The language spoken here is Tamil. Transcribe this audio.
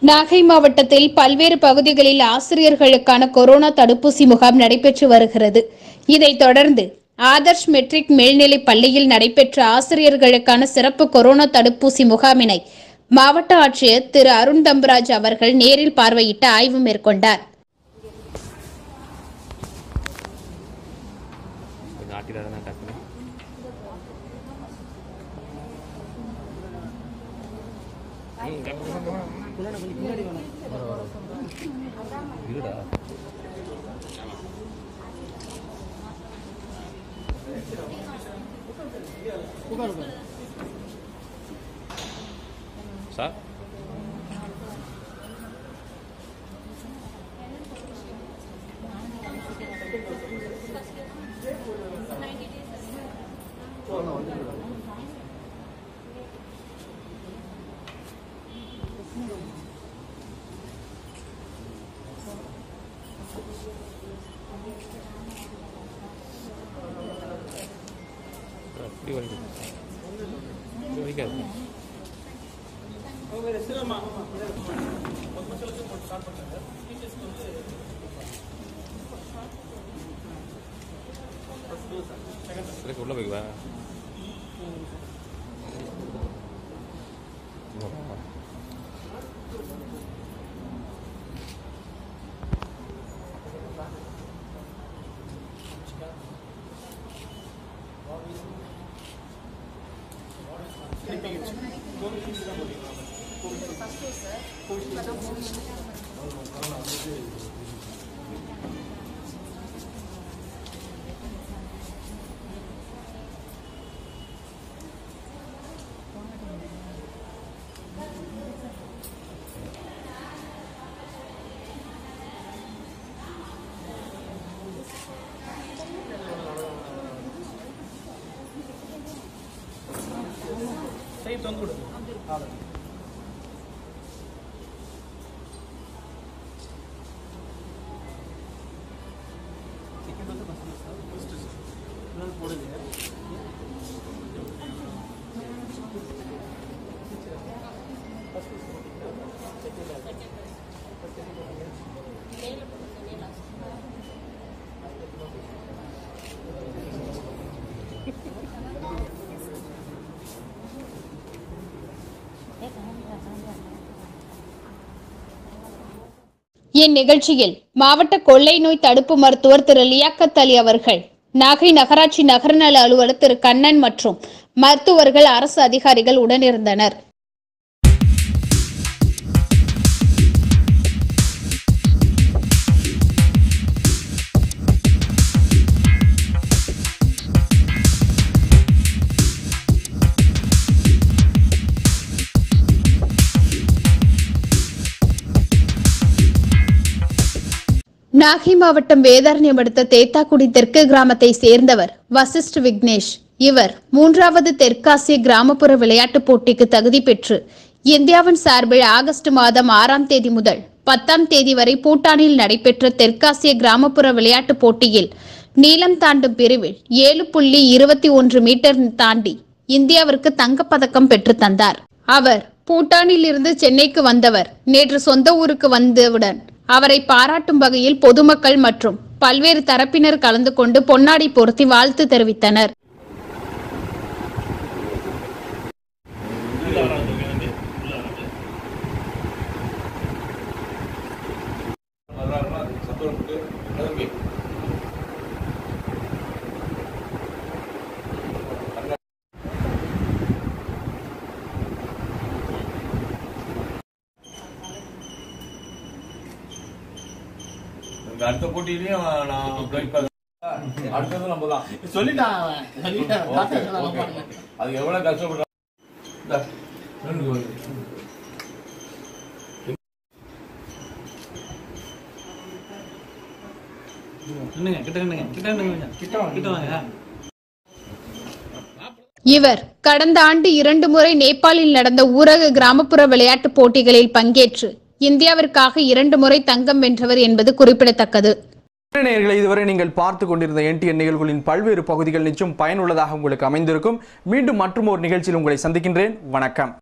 நாகை மாவட்டத்தில் பல்வேறு பகுதிகளில் ஆசிரியர்களுக்கான கொரோனா தடுப்பூசி முகாம் நடைபெற்று வருகிறது இதைத் தொடர்ந்து ஆதர்ஷ் மெட்ரிக் மேல்நிலைப் பள்ளியில் நடைபெற்ற ஆசிரியர்களுக்கான சிறப்பு கொரோனா தடுப்பூசி முகாமினை மாவட்ட ஆட்சியர் திரு அருண் தம்பராஜ் அவர்கள் நேரில் பார்வையிட்டு ஆய்வு மேற்கொண்டார் கொஞ்சம் ஆட்டிடாத தான் டக்குனு இருடா சார் அப்படி வலிக்குது இப்படி வலிக்காது இதுக்கு உள்ள போய்க்குவா இந்நிகழ்ச்சியில் மாவட்ட கொள்ளை நோய் தடுப்பு மருத்துவர் திரு லியாக்கத் அலி அவர்கள் நாகை நகராட்சி நகர்நல அலுவலர் திரு கண்ணன் மற்றும் மருத்துவர்கள் அரசு அதிகாரிகள் உடனிருந்தனர் நாகை மாவட்டம் வேதாரண்யம் அடுத்த தேத்தாக்குடி தெற்கு கிராமத்தை சேர்ந்தவர் வசிஷ்ட் விக்னேஷ் இவர் மூன்றாவது தெற்காசிய கிராமப்புற விளையாட்டுப் போட்டிக்கு தகுதி பெற்று இந்தியாவின் சார்பில் ஆகஸ்ட் மாதம் ஆறாம் தேதி முதல் பத்தாம் தேதி வரை பூட்டானில் நடைபெற்ற தெற்காசிய கிராமப்புற விளையாட்டுப் போட்டியில் நீளம் தாண்டும் பிரிவில் ஏழு புள்ளி இருபத்தி ஒன்று மீட்டர் தாண்டி இந்தியாவிற்கு தங்கப்பதக்கம் பெற்று தந்தார் அவர் பூட்டானில் இருந்து சென்னைக்கு வந்தவர் நேற்று சொந்த ஊருக்கு வந்தவுடன் அவரை பாராட்டும் வகையில் பொதுமக்கள் மற்றும் பல்வேறு தரப்பினர் கலந்து கொண்டு பொன்னாடை பொருத்தி வாழ்த்து தெரிவித்தனர் இந்த அடுத்த போட்டியிலையும் நான் break பண்ண- அடுத்தது நம்ம தான் சொல்லிட்டான் அவன். சொல்லிட்டான். டாக்டர் சொன்னாங்க பாருங்க. அது எவ்வளவு கஷ்டப்படுறோம் இந்தா, ரெண்டு கோல். நின்னுங்க கிட்ட நின்னுங்க கிட்ட நின்னுங்க கிட்ட வாங்க இவர் கடந்த ஆண்டு இரண்டு முறை நேபாளில் நடந்த ஊரக கிராமப்புற விளையாட்டுப் போட்டிகளில் பங்கேற்று இந்தியாவிற்காக இரண்டு முறை தங்கம் வென்றவர் என்பது குறிப்பிடத்தக்கது நேயர்களை இதுவரை நீங்கள் பார்த்து கொண்டிருந்த என்டிஎன் நிகழ்வுகளின் பல்வேறு பகுதிகள் நிச்சயம் பயனுள்ளதாக உங்களுக்கு அமைந்திருக்கும் மீண்டும் மற்றும் ஒரு நிகழ்ச்சியில் உங்களை சந்திக்கின்றேன் வணக்கம்